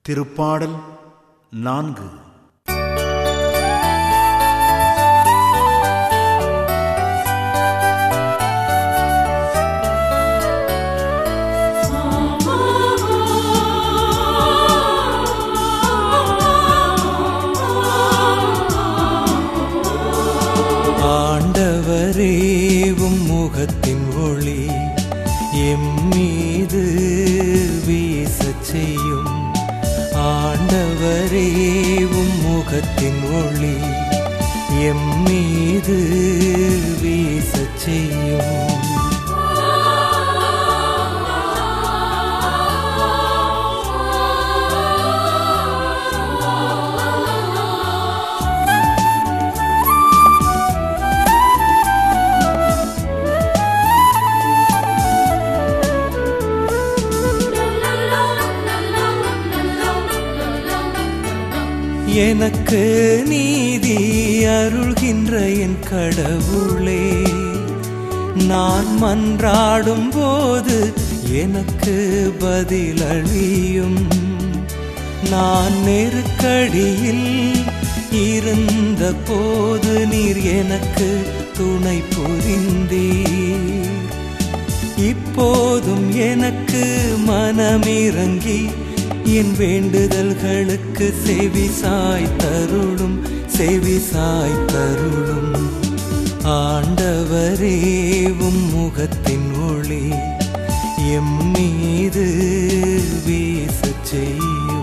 திருப்பாடல் நான்கு ஆண்டவரே உம் முகத்தின் ஒளி எம்மீது வீசச் செய்யும் ஆண்டவரே உம் முகத்தின் ஒளி எம்மீது வீசச் செய்யும் எனக்கு நீதி அருள்கின்ற என் கடவுளே நான் மன்றாடும் போது எனக்கு பதிலளியும் நான் நெருக்கடியில் இருந்த போது நீர் எனக்கு துணை புரிந்தீர் இப்போதும் எனக்கு மனமிறங்கி என் வேண்டுதல்களுக்கு செவி சாய் தருளும் செவி சாய் தருளும் ஆண்டவரே உம் முகத்தின் ஒளி எம்மீது வீசச் செய்யும்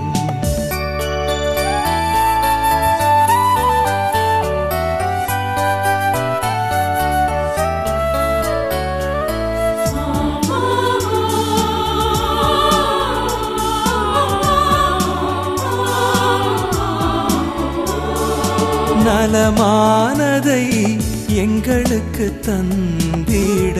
நலமானதை எங்களுக்கு தந்திட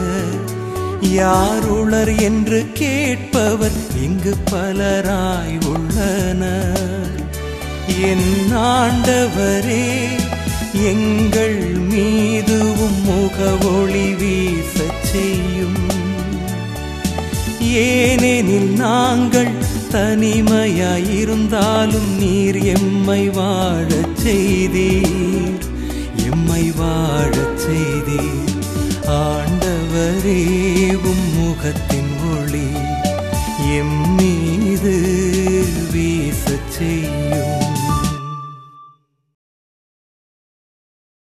யாருளர் என்று கேட்பவர் இங்கு பலராய் உள்ளனர் என் ஆண்டவரே எங்கள் மீதுவும் முகவொளி வீசச் செய்யும் ஏனெனில் நாங்கள் தனிமையாயிருந்தாலும் நீர் எம்மை வாழச் செய்தீர் எம்மை வாழச் செய்தீர் ஆண்டவரே உம் முகத்தின்